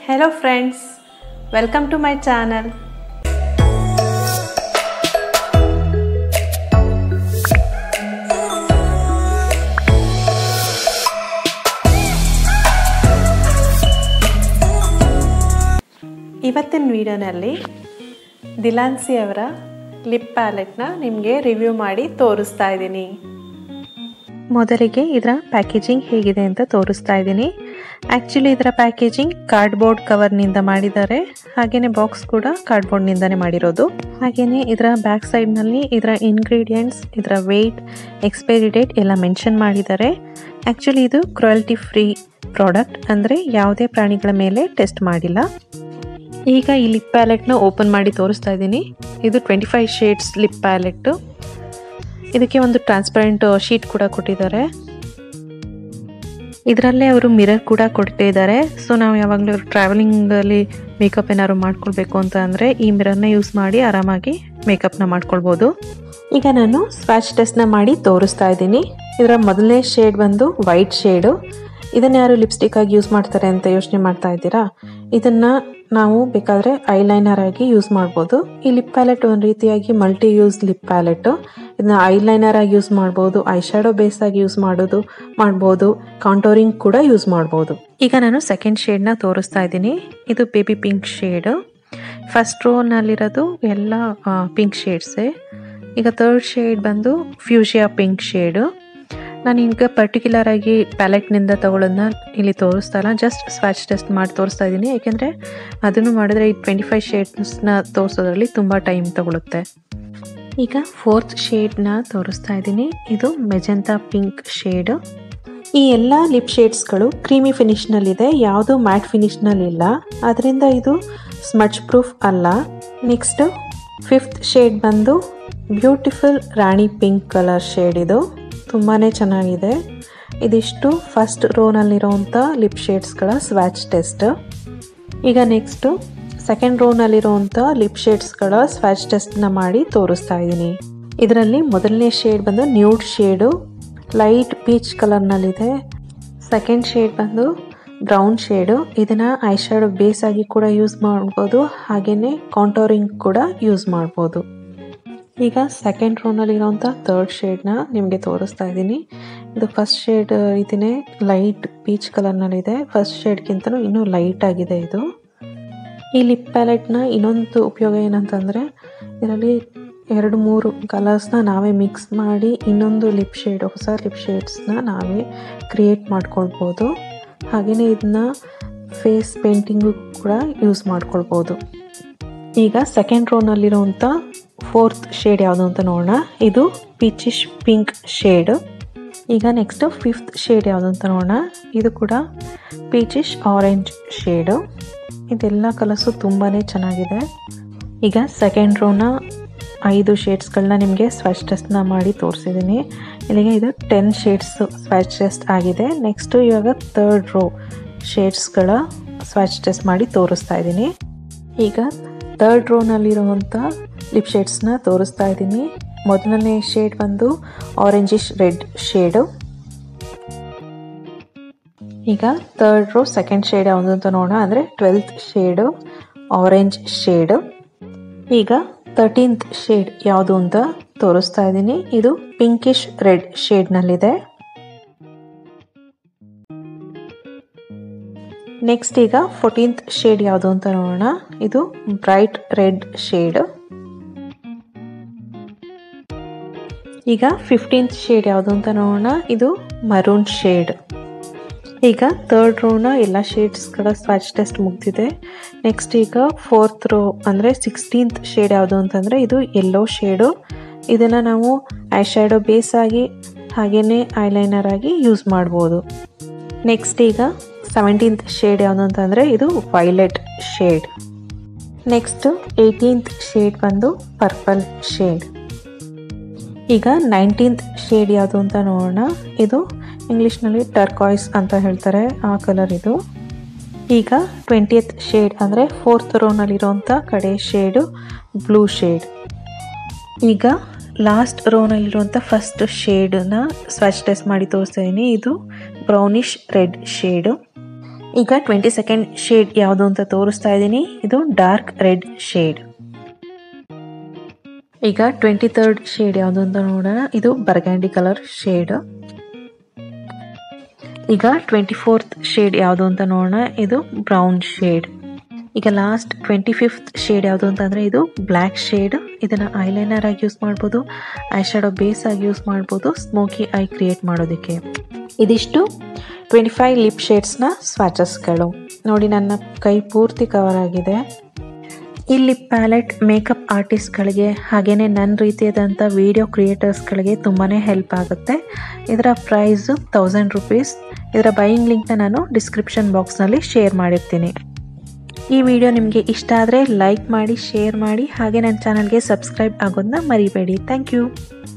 Hello friends, welcome to my channel. ಇವತ್ತಿನ ವಿಡಿಯೋನಲ್ಲಿ ದಿಲಾನ್ಸಿ ಅವರ ಲಿಪ್ ಪ್ಯಾಲೆಟ್ನ ನಿಮಗೆ ರಿವ್ಯೂ ಮಾಡಿ ತೋರಿಸ್ತಾ ಇದ್ದೀನಿ ಮೊದಲಿಗೆ ಇದರ ಪ್ಯಾಕೇಜಿಂಗ್ ಹೇಗಿದೆ ಅಂತ ತೋರಿಸ್ತಾ ಇದ್ದೀನಿ ಆ್ಯಕ್ಚುಲಿ ಇದರ ಪ್ಯಾಕೇಜಿಂಗ್ ಕಾರ್ಡ್ಬೋರ್ಡ್ ಕವರ್ನಿಂದ ಮಾಡಿದ್ದಾರೆ ಹಾಗೆಯೇ ಬಾಕ್ಸ್ ಕೂಡ ಕಾರ್ಡ್ಬೋರ್ಡ್ನಿಂದನೇ ಮಾಡಿರೋದು ಹಾಗೆಯೇ ಇದರ ಬ್ಯಾಕ್ ಸೈಡ್ನಲ್ಲಿ ಇದರ ಇಂಗ್ರೀಡಿಯೆಂಟ್ಸ್ ಇದರ ವೆಯ್ಟ್ ಎಕ್ಸ್ಪೈರಿ ಡೇಟ್ ಎಲ್ಲ ಮೆನ್ಷನ್ ಮಾಡಿದ್ದಾರೆ ಆ್ಯಕ್ಚುಲಿ ಇದು ಕ್ರಾಯಲ್ಟಿ ಫ್ರೀ ಪ್ರಾಡಕ್ಟ್ ಅಂದರೆ ಯಾವುದೇ ಪ್ರಾಣಿಗಳ ಮೇಲೆ ಟೆಸ್ಟ್ ಮಾಡಿಲ್ಲ ಈಗ ಈ ಲಿಪ್ ಪ್ಯಾಲೆಟ್ನ ಓಪನ್ ಮಾಡಿ ತೋರಿಸ್ತಾ ಇದ್ದೀನಿ ಇದು twenty five shades lip palette ಇದಕ್ಕೆ ಒಂದು ಟ್ರಾನ್ಸ್ಪರೆಂಟ್ ಶೀಟ್ ಕೂಡ ಕೊಟ್ಟಿದ್ದಾರೆ ಇದರಲ್ಲೇ ಅವರು ಮಿರರ್ ಕೂಡ ಕೊಟ್ಟಿದ್ದಾರೆ ಸೊ ನಾವು ಯಾವಾಗಲೂ ಟ್ರಾವೆಲಿಂಗಲ್ಲಿ ಮೇಕಪ್ ಏನಾದ್ರು ಮಾಡ್ಕೊಳ್ಬೇಕು ಅಂತ ಅಂದರೆ ಈ ಮಿರರ್ನ ಯೂಸ್ ಮಾಡಿ ಆರಾಮಾಗಿ ಮೇಕಪ್ನ ಮಾಡ್ಕೊಳ್ಬೋದು ಈಗ ನಾನು ಸ್ವ್ಯಾಚ್ ಟೆಸ್ಟ್ನ ಮಾಡಿ ತೋರಿಸ್ತಾ ಇದ್ದೀನಿ ಇದರ ಮೊದಲನೇ ಶೇಡ್ ಬಂದು ವೈಟ್ ಶೇಡು ಇದನ್ನ ಯಾರು ಲಿಪ್ಸ್ಟಿಕ್ ಆಗಿ ಯೂಸ್ ಮಾಡ್ತಾರೆ ಅಂತ ಯೋಚನೆ ಮಾಡ್ತಾ ಇದ್ದೀರಾ ಇದನ್ನ ನಾವು ಬೇಕಾದರೆ ಐಲೈನರ್ ಆಗಿ ಯೂಸ್ ಮಾಡ್ಬೋದು ಈ ಲಿಪ್ ಪ್ಯಾಲೆಟ್ ಒಂದು ರೀತಿಯಾಗಿ ಮಲ್ಟಿ ಯೂಸ್ ಲಿಪ್ ಪ್ಯಾಲೆಟ್ ಇದನ್ನ ಐಲೈನರ್ ಆಗಿ ಯೂಸ್ ಮಾಡ್ಬೋದು ಐ ಶ್ಯಾಡೋ ಬೇಸ್ ಆಗಿ ಯೂಸ್ ಮಾಡೋದು ಮಾಡ್ಬೋದು ಕಾಂಟೋರಿಂಗ್ ಕೂಡ ಯೂಸ್ ಮಾಡ್ಬೋದು ಈಗ ನಾನು ಸೆಕೆಂಡ್ ಶೇಡ್ನ ತೋರಿಸ್ತಾ ಇದ್ದೀನಿ ಇದು ಬೇಬಿ ಪಿಂಕ್ ಶೇಡ್ ಫಸ್ಟ್ ರೋನಲ್ಲಿರೋದು ಎಲ್ಲ ಪಿಂಕ್ ಶೇಡ್ಸೇ ಈಗ ಥರ್ಡ್ ಶೇಡ್ ಬಂದು ಫ್ಯೂಷಿಯಾ ಪಿಂಕ್ ಶೇಡು ನಾನು ಈಗ ಪರ್ಟಿಕ್ಯುಲರ್ ಆಗಿ ಪ್ಯಾಲೆಟ್ನಿಂದ ತಗೊಳ್ಳೋದನ್ನ ಇಲ್ಲಿ ತೋರಿಸ್ತಾ ಇಲ್ಲ ಜಸ್ಟ್ ಸ್ವ್ಯಾಚ್ ಟೆಸ್ಟ್ ಮಾಡಿ ತೋರಿಸ್ತಾ ಇದ್ದೀನಿ ಯಾಕೆಂದರೆ ಅದನ್ನು ಮಾಡಿದ್ರೆ ಈ ಟ್ವೆಂಟಿ ಫೈವ್ ಶೇಡ್ಸ್ನ ತೋರಿಸೋದ್ರಲ್ಲಿ ತುಂಬ ಟೈಮ್ ತಗೊಳುತ್ತೆ ಈಗ ಫೋರ್ತ್ ಶೇಡ್ನ ತೋರಿಸ್ತಾ ಇದ್ದೀನಿ ಇದು ಮೆಜೆಂತಾ ಪಿಂಕ್ ಶೇಡ್ ಈ ಎಲ್ಲ ಲಿಪ್ ಶೇಡ್ಸ್ಗಳು ಕ್ರೀಮಿ ಫಿನಿಶ್ನಲ್ಲಿದೆ ಯಾವುದು ಮ್ಯಾಟ್ ಫಿನಿಶ್ನಲ್ಲಿಲ್ಲ ಅದರಿಂದ ಇದು ಸ್ಮಚ್ ಪ್ರೂಫ್ ಅಲ್ಲ ನೆಕ್ಸ್ಟ್ ಫಿಫ್ತ್ ಶೇಡ್ ಬಂದು beautiful rani pink colour shade ಇದು ತುಂಬಾ ಚೆನ್ನಾಗಿದೆ ಇದಿಷ್ಟು ಫಸ್ಟ್ ರೋನಲ್ಲಿರೋವಂಥ ಲಿಪ್ ಶೇಡ್ಸ್ಗಳ ಸ್ವ್ಯಾಚ್ ಟೆಸ್ಟ್ ಈಗ ನೆಕ್ಸ್ಟು ಸೆಕೆಂಡ್ ರೋನಲ್ಲಿರುವಂಥ ಲಿಪ್ ಶೇಡ್ಸ್ಗಳ ಸ್ವ್ಯಾಚ್ ಟೆಸ್ಟ್ನ ಮಾಡಿ ತೋರಿಸ್ತಾ ಇದ್ದೀನಿ ಇದರಲ್ಲಿ ಮೊದಲನೇ ಶೇಡ್ ಬಂದು ನ್ಯೂಡ್ ಶೇಡು ಲೈಟ್ ಪೀಚ್ ಕಲರ್ನಲ್ಲಿದೆ ಸೆಕೆಂಡ್ ಶೇಡ್ ಬಂದು ಬ್ರೌನ್ ಶೇಡು ಇದನ್ನು ಐ ಶ್ಯಾಡೋ ಬೇಸ್ ಆಗಿ ಕೂಡ ಯೂಸ್ ಮಾಡ್ಬೋದು ಹಾಗೆಯೇ ಕಾಂಟೋರಿಂಗ್ ಕೂಡ ಯೂಸ್ ಮಾಡ್ಬೋದು ಈಗ ಸೆಕೆಂಡ್ ರೋನಲ್ಲಿರೋಂಥ ಥರ್ಡ್ ಶೇಡ್ನ ನಿಮಗೆ ತೋರಿಸ್ತಾ ಇದ್ದೀನಿ ಇದು ಫಸ್ಟ್ ಶೇಡ್ ಇದನ್ನೇ ಲೈಟ್ ಪೀಚ್ ಕಲರ್ನಲ್ಲಿದೆ ಫಸ್ಟ್ ಶೇಡ್ಗಿಂತಲೂ ಇನ್ನೂ ಲೈಟ್ ಆಗಿದೆ ಇದು ಈ ಲಿಪ್ ಪ್ಯಾಲೆಟ್ನ ಇನ್ನೊಂದು ಉಪಯೋಗ ಏನಂತಂದರೆ ಇದರಲ್ಲಿ ಎರಡು ಮೂರು ಕಲರ್ಸ್ನ ನಾವೇ ಮಿಕ್ಸ್ ಮಾಡಿ ಇನ್ನೊಂದು ಲಿಪ್ ಶೇಡ್ ಹೊಸ ಲಿಪ್ ಶೇಡ್ಸ್ನ ನಾವೇ ಕ್ರಿಯೇಟ್ ಮಾಡ್ಕೊಳ್ಬೋದು ಹಾಗೆಯೇ ಇದನ್ನ ಫೇಸ್ ಪೇಂಟಿಂಗು ಕೂಡ ಯೂಸ್ ಮಾಡ್ಕೊಳ್ಬೋದು ಈಗ ಸೆಕೆಂಡ್ ರೋನಲ್ಲಿರುವಂಥ ಫೋರ್ತ್ ಶೇಡ್ ಯಾವುದು ಅಂತ ನೋಡೋಣ ಇದು ಪೀಚಿಶ್ ಪಿಂಕ್ ಶೇಡ್ ಈಗ ನೆಕ್ಸ್ಟ್ ಫಿಫ್ತ್ ಶೇಡ್ ಯಾವುದು ಅಂತ ನೋಡೋಣ ಇದು ಕೂಡ ಪೀಚಿಶ್ ಆರೆಂಜ್ ಶೇಡು ಇದೆಲ್ಲ ಕಲರ್ಸು ತುಂಬಾ ಚೆನ್ನಾಗಿದೆ ಈಗ ಸೆಕೆಂಡ್ ರೋನ ಐದು ಶೇಡ್ಸ್ಗಳನ್ನ ನಿಮಗೆ ಸ್ವ್ಯಾಚ್ ಟೆಸ್ಟ್ನ ಮಾಡಿ ತೋರಿಸಿದ್ದೀನಿ ಇಲ್ಲಿಗೆ ಇದು ಟೆನ್ ಶೇಡ್ಸ್ ಸ್ವ್ಯಾಚ್ ಟೆಸ್ಟ್ ಆಗಿದೆ ನೆಕ್ಸ್ಟು ಇವಾಗ ತರ್ಡ್ ರೋ ಶೇಡ್ಸ್ಗಳ ಸ್ವ್ಯಾಚ್ ಟೆಸ್ಟ್ ಮಾಡಿ ತೋರಿಸ್ತಾ ಇದ್ದೀನಿ ಈಗ ತರ್ಡ್ ರೋನಲ್ಲಿರುವಂಥ ಲಿಪ್ ಶೇಡ್ಸ್ನ ತೋರಿಸ್ತಾ ಇದ್ದೀನಿ ಮೊದಲನೇ ಶೇಡ್ ಬಂದು ಆರೆಂಜಿಶ್ ರೆಡ್ ಶೇಡು ಈಗ ತರ್ಡ್ ರೋ ಸೆಕೆಂಡ್ ಶೇಡ್ ಯಾವುದು ಅಂತ ನೋಡೋಣ ಅಂದರೆ ಟ್ವೆಲ್ತ್ ಶೇಡು ಆರೆಂಜ್ ಶೇಡು ಈಗ ತರ್ಟೀನ್ತ್ ಶೇಡ್ ಯಾವುದು ಅಂತ ತೋರಿಸ್ತಾ ಇದ್ದೀನಿ ಇದು ಪಿಂಕಿಶ್ ರೆಡ್ ಶೇಡ್ನಲ್ಲಿದೆ ನೆಕ್ಸ್ಟ್ ಈಗ ಫೋರ್ಟೀನ್ತ್ ಶೇಡ್ ಯಾವುದು ಅಂತ ನೋಡೋಣ ಇದು ಬ್ರೈಟ್ ರೆಡ್ ಶೇಡ್ ಈಗ ಫಿಫ್ಟೀನ್ತ್ ಶೇಡ್ ಯಾವುದು ಅಂತ ನೋಡೋಣ ಇದು ಮರೂನ್ ಶೇಡ್ ಈಗ ಥರ್ಡ್ ರೋನ ಎಲ್ಲ ಶೇಡ್ಸ್ಗಳ ಸ್ವ್ಯಾಚ್ ಟೆಸ್ಟ್ ಮುಗ್ದಿದೆ ನೆಕ್ಸ್ಟ್ ಈಗ ಫೋರ್ತ್ ರೋ ಅಂದರೆ ಸಿಕ್ಸ್ಟೀನ್ತ್ ಶೇಡ್ ಯಾವುದು ಅಂತಂದರೆ ಇದು ಯೆಲ್ಲೋ ಶೇಡು ಇದನ್ನು ನಾವು ಐ ಶ್ಯಾಡೋ ಬೇಸ್ ಆಗಿ ಹಾಗೆಯೇ ಐಲೈನರ್ ಆಗಿ ಯೂಸ್ ಮಾಡ್ಬೋದು ನೆಕ್ಸ್ಟ್ ಈಗ ಸೆವೆಂಟೀನ್ತ್ ಶೇಡ್ ಯಾವುದು ಅಂತಂದರೆ ಇದು violet shade next eighteenth shade ಬಂದು ಪರ್ಪಲ್ ಶೇಡ್ ಈಗ ನೈನ್ಟೀನ್ತ್ ಶೇಡ್ ಯಾವುದು ಅಂತ ನೋಡೋಣ ಇದು ಇಂಗ್ಲೀಷ್ನಲ್ಲಿ ಟರ್ಕಾಯ್ಸ್ ಅಂತ ಹೇಳ್ತಾರೆ ಆ ಕಲರ್ ಇದು ಈಗ ಟ್ವೆಂಟಿಯತ್ ಶೇಡ್ ಅಂದರೆ ಫೋರ್ತ್ ರೋನಲ್ಲಿರೋಂಥ ಕಡೆ ಶೇಡು ಬ್ಲೂ ಶೇಡ್ ಈಗ ಲಾಸ್ಟ್ ರೋನಲ್ಲಿರುವಂಥ ಫಸ್ಟ್ ಶೇಡನ್ನ ಸ್ವಾಚ್ ಟೆಸ್ಟ್ ಮಾಡಿ ತೋರಿಸ್ತಾ ಇದ್ದೀನಿ ಇದು ಬ್ರೌನಿಶ್ ರೆಡ್ ಶೇಡು ಈಗ ಟ್ವೆಂಟಿ ಸೆಕೆಂಡ್ ಶೇಡ್ ಯಾವುದು ಅಂತ ತೋರಿಸ್ತಾ ಇದ್ದೀನಿ ಇದು ಡಾರ್ಕ್ ರೆಡ್ ಶೇಡ್ ಈಗ ಟ್ವೆಂಟಿ ತರ್ಡ್ ಶೇಡ್ ಯಾವುದು ಅಂತ ನೋಡೋಣ ಇದು ಬರ್ಗ್ಯಾಂಡಿ ಕಲರ್ ಶೇಡ್ ಈಗ ಟ್ವೆಂಟಿ ಫೋರ್ತ್ ಶೇಡ್ ಯಾವುದು ಅಂತ ನೋಡೋಣ ಇದು ಬ್ರೌನ್ ಶೇಡ್ ಈಗ ಲಾಸ್ಟ್ ಟ್ವೆಂಟಿ ಫಿಫ್ತ್ ಶೇಡ್ ಯಾವುದು ಅಂತಂದರೆ ಇದು ಬ್ಲ್ಯಾಕ್ ಶೇಡ್ ಇದನ್ನು ಐಲೈನರ್ ಆಗಿ ಯೂಸ್ ಮಾಡ್ಬೋದು ಐ ಶಾಡೋ ಬೇಸ್ ಆಗಿ ಯೂಸ್ ಮಾಡ್ಬೋದು ಸ್ಮೋಕಿ ಐ ಕ್ರಿಯೇಟ್ ಮಾಡೋದಕ್ಕೆ ಇದಿಷ್ಟು ಟ್ವೆಂಟಿ ಫೈವ್ ಲಿಪ್ ಶೇಡ್ಸ್ನ ಸ್ವಾಚಸ್ಗಳು ನೋಡಿ ನನ್ನ ಕೈ ಪೂರ್ತಿ ಕವರ್ ಆಗಿದೆ ಈ ಲಿಪ್ ಪ್ಯಾಲೆಟ್ ಮೇಕಪ್ ಆರ್ಟಿಸ್ಟ್ಗಳಿಗೆ ಹಾಗೆಯೇ ನನ್ನ ರೀತಿಯಾದಂಥ ವಿಡಿಯೋ ಕ್ರಿಯೇಟರ್ಸ್ಗಳಿಗೆ ತುಂಬಾ ಹೆಲ್ಪ್ ಆಗುತ್ತೆ ಇದರ ಪ್ರೈಸು ತೌಸಂಡ್ ರುಪೀಸ್ ಇದರ ಬೈಯಿಂಗ್ ಲಿಂಕ್ನ ನಾನು ಡಿಸ್ಕ್ರಿಪ್ಷನ್ ಬಾಕ್ಸ್ನಲ್ಲಿ ಶೇರ್ ಮಾಡಿರ್ತೀನಿ ಈ ವಿಡಿಯೋ ನಿಮಗೆ ಇಷ್ಟ ಆದರೆ ಲೈಕ್ ಮಾಡಿ ಶೇರ್ ಮಾಡಿ ಹಾಗೆ ನನ್ನ ಚಾನಲ್ಗೆ ಸಬ್ಸ್ಕ್ರೈಬ್ ಆಗೋದನ್ನ ಮರಿಬೇಡಿ ಥ್ಯಾಂಕ್ ಯು